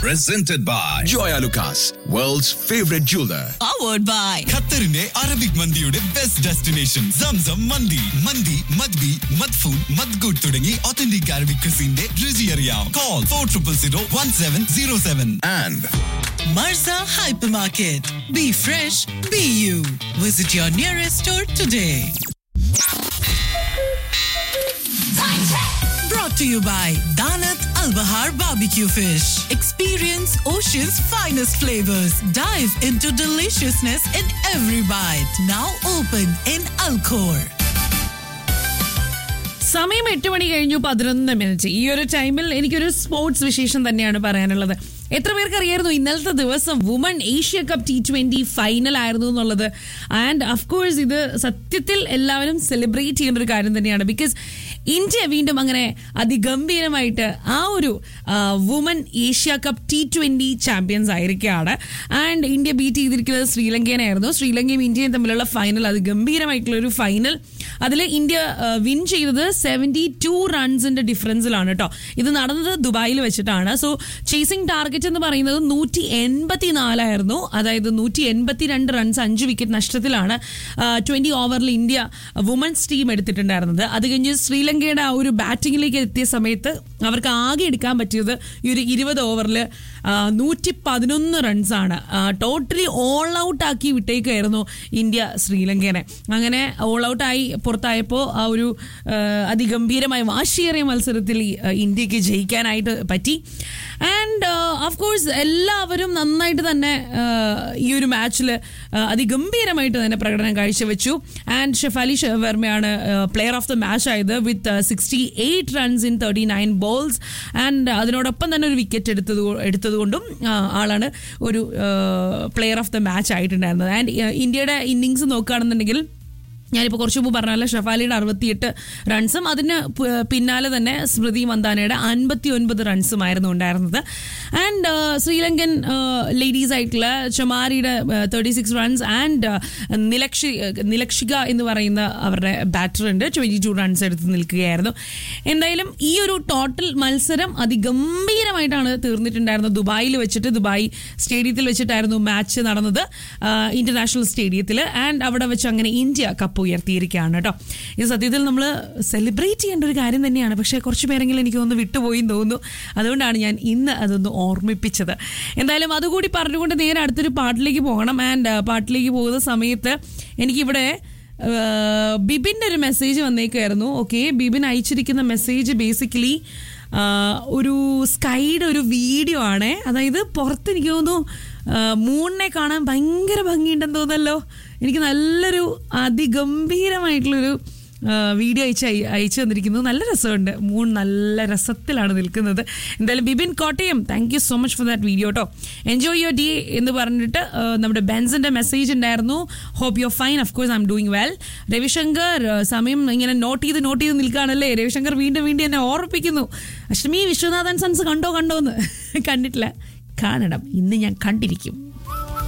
presented by Joya Lucas, world's favorite jeweler. powered by ഖത്തറിന്റെ Arabic മന്തിയുടെ best destination സംസം മന്തി മന്തി മദ്ബി മദ്ഫൂൻ മദ്ഗുഡ് തുടങ്ങി ഒത്തന്റിക് അറബിക് ക്രിസിന്റെ രുചി അറിയാം call for triple zero one seven zero seven And Marza Hypermarket. Be fresh, be you. Visit your nearest store today. Brought to you by Danat Al Bahar Barbecue Fish. Experience Ocean's finest flavors. Dive into deliciousness in every bite. Now open in Alcor. സമയം എട്ട് മണി കഴിഞ്ഞു പതിനൊന്ന് minute ഈ ഒരു ടൈമിൽ എനിക്കൊരു sports വിശേഷം തന്നെയാണ് പറയാനുള്ളത് എത്ര പേർക്ക് അറിയായിരുന്നു ഇന്നലത്തെ ദിവസം woman Asia cup T twenty final ആയിരുന്നു എന്നുള്ളത് ആൻഡ് അഫ്കോഴ്സ് ഇത് സത്യത്തിൽ എല്ലാവരും സെലിബ്രേറ്റ് ചെയ്യുന്ന ഒരു കാര്യം തന്നെയാണ് ബിക്കോസ് ഇന്ത്യ വീണ്ടും അങ്ങനെ അതിഗംഭീരമായിട്ട് ആ ഒരു woman Asia cup T twenty champions ആയിരിക്കുകയാണ് ആൻഡ് ഇന്ത്യ ബീറ്റ് ചെയ്തിരിക്കുന്നത് ശ്രീലങ്കേനായിരുന്നു ശ്രീലങ്കയും ഇന്ത്യയും തമ്മിലുള്ള ഫൈനൽ അതിഗംഭീരമായിട്ടുള്ള ഒരു ഫൈനൽ അതിൽ ഇന്ത്യ വിൻ ചെയ്തത് സെവൻറ്റി ടു റൺസിന്റെ ഡിഫറൻസിലാണ് കേട്ടോ ഇത് നടന്നത് ദുബായിൽ വെച്ചിട്ടാണ് സോ ചേസിംഗ് ടാർഗറ്റ് എന്ന് പറയുന്നത് നൂറ്റി എൺപത്തി നാലായിരുന്നു അതായത് നൂറ്റി എൺപത്തി രണ്ട് റൺസ് അഞ്ച് വിക്കറ്റ് നഷ്ടത്തിലാണ് ട്വന്റി ഓവറിൽ ഇന്ത്യ വുമൻസ് ടീം എടുത്തിട്ടുണ്ടായിരുന്നത് അത് കഴിഞ്ഞ് ശ്രീലങ്കയുടെ ആ ഒരു ബാറ്റിങ്ങിലേക്ക് എത്തിയ സമയത്ത് അവർക്ക് ആകെ എടുക്കാൻ പറ്റിയത് ഈ ഒരു ഇരുപത് ഓവറിൽ നൂറ്റി പതിനൊന്ന് റൺസാണ് ടോട്ടലി ഓൾ ഔട്ട് ആക്കി വിട്ടേക്കായിരുന്നു ഇന്ത്യ ശ്രീലങ്കേനെ അങ്ങനെ ഓൾ ഔട്ടായി പുറത്തായപ്പോൾ ആ ഒരു ആ, അതിഗംഭീരമായ വാശിയേറിയ മത്സരത്തിൽ ഈ, ആ, ഇന്ത്യക്ക് ജയിക്കാനായിട്ട് പറ്റി ആൻഡ് ഓഫ് കോഴ്സ് എല്ലാവരും നന്നായിട്ട് തന്നെ ആ, ഈ ഒരു മാച്ചിൽ അതിഗംഭീരമായിട്ട് തന്നെ പ്രകടനം കാഴ്ചവെച്ചു ആൻഡ് ഷെഫാലി ഷ- വർമ്മയാണ് പ്ലെയർ ഓഫ് ദ മാച്ച് ആയത് with sixty eight runs in thirty nine balls and അതിനോടൊപ്പം തന്നെ ഒരു വിക്കറ്റ് എടുത്തത് കൊ- എടുത്തതുകൊണ്ടും ആ, ആളാണ് ഒരു പ്ലെയർ ഓഫ് ദ മാച്ച് ആയിട്ടുണ്ടായിരുന്നത് ആൻഡ് ഇന്ത്യയുടെ ഇന്നിങ്സ് നോക്കുകയാണെന്നുണ്ടെങ്കിൽ ഞാനിപ്പോൾ കുറച്ച് മുമ്പ് പറഞ്ഞല്ലോ ഷഫാലിയുടെ അറുപത്തിയെട്ട് റൺസും അതിന് പ്- പിന്നാലെ തന്നെ സ്മൃതി മന്ദാനയുടെ അൻപത്തി ഒൻപത് റൺസുമായിരുന്നു ഉണ്ടായിരുന്നത് ആൻഡ് ശ്രീലങ്കൻ ലേഡീസ് ആയിട്ടുള്ള ചമാരിയുടെ thirty six runs and Nilakshi Nilakshika എന്ന് പറയുന്ന അവരുടെ ബാറ്റർ ഉണ്ട് ട്വൻറ്റി ടു റൺസ് എടുത്ത് നിൽക്കുകയായിരുന്നു എന്തായാലും ഈ ഒരു ടോട്ടൽ മത്സരം അതിഗംഭീരമായിട്ടാണ് തീർന്നിട്ടുണ്ടായിരുന്നത് ദുബായിൽ വെച്ചിട്ട് ദുബായ് സ്റ്റേഡിയത്തിൽ വെച്ചിട്ടായിരുന്നു മാച്ച് നടന്നത് ഇന്റർനാഷണൽ സ്റ്റേഡിയത്തിൽ ആൻഡ് അവിടെ വെച്ച് അങ്ങനെ ഇന്ത്യ കപ്പ് ഉയർത്തിയിരിക്കുകയാണ് കേട്ടോ ഇത് സത്യത്തിൽ നമ്മൾ സെലിബ്രേറ്റ് ചെയ്യേണ്ട ഒരു കാര്യം തന്നെയാണ് പക്ഷേ കുറച്ച് പേരെങ്കിലും എനിക്ക് തോന്നുന്നു വിട്ടുപോയി എന്ന് തോന്നുന്നു അതുകൊണ്ടാണ് ഞാൻ ഇന്ന് അതൊന്ന് ഓർമ്മിപ്പിച്ചത് എന്തായാലും അതുകൂടി പറഞ്ഞുകൊണ്ട് നേരെ അടുത്തൊരു പാട്ടിലേക്ക് പോകണം ആൻഡ് പാട്ടിലേക്ക് പോകുന്ന സമയത്ത് എനിക്കിവിടെ ആഹ്, ബിബിൻ്റെ ഒരു മെസ്സേജ് വന്നേക്കായിരുന്നു ഓക്കെ ബിബിൻ അയച്ചിരിക്കുന്ന മെസ്സേജ് ബേസിക്കലി ഒരു സ്കൈയുടെ ഒരു വീഡിയോ ആണ് അതായത് പുറത്ത് എനിക്ക് തോന്നുന്നു ആഹ്, മൂണിനെ കാണാൻ ഭയങ്കര ഭംഗിയുണ്ടെന്ന് തോന്നല്ലോ എനിക്ക് നല്ലൊരു അതിഗംഭീരമായിട്ടുള്ളൊരു ആഹ്, വീഡിയോ അയച്ച് അയ- അയച്ചു തന്നിരിക്കുന്നു നല്ല രസമുണ്ട് മൂൺ നല്ല രസത്തിലാണ് നിൽക്കുന്നത് എന്തായാലും Bibin Kottayam thank you so much for that video കേട്ടോ എൻജോയ് യുവർ ഡേ എന്ന് പറഞ്ഞിട്ട് ആഹ്, നമ്മുടെ ബെൻസിന്റെ മെസ്സേജ് ഉണ്ടായിരുന്നു hope you fine of course I am doing well Ravishankar ആഹ്, സമയം ഇങ്ങനെ നോട്ട് ചെയ്ത് നോട്ട് ചെയ്ത് നിൽക്കുകയാണല്ലേ രവിശങ്കർ വീണ്ടും വീണ്ടും എന്നെ ഓർപ്പിക്കുന്നു അഷ്ടമി വിശ്വനാഥൻ സൺസ് കണ്ടോ കണ്ടോ എന്ന് കണ്ടിട്ടില്ല കാണണം ഇന്ന് ഞാൻ കണ്ടിരിക്കും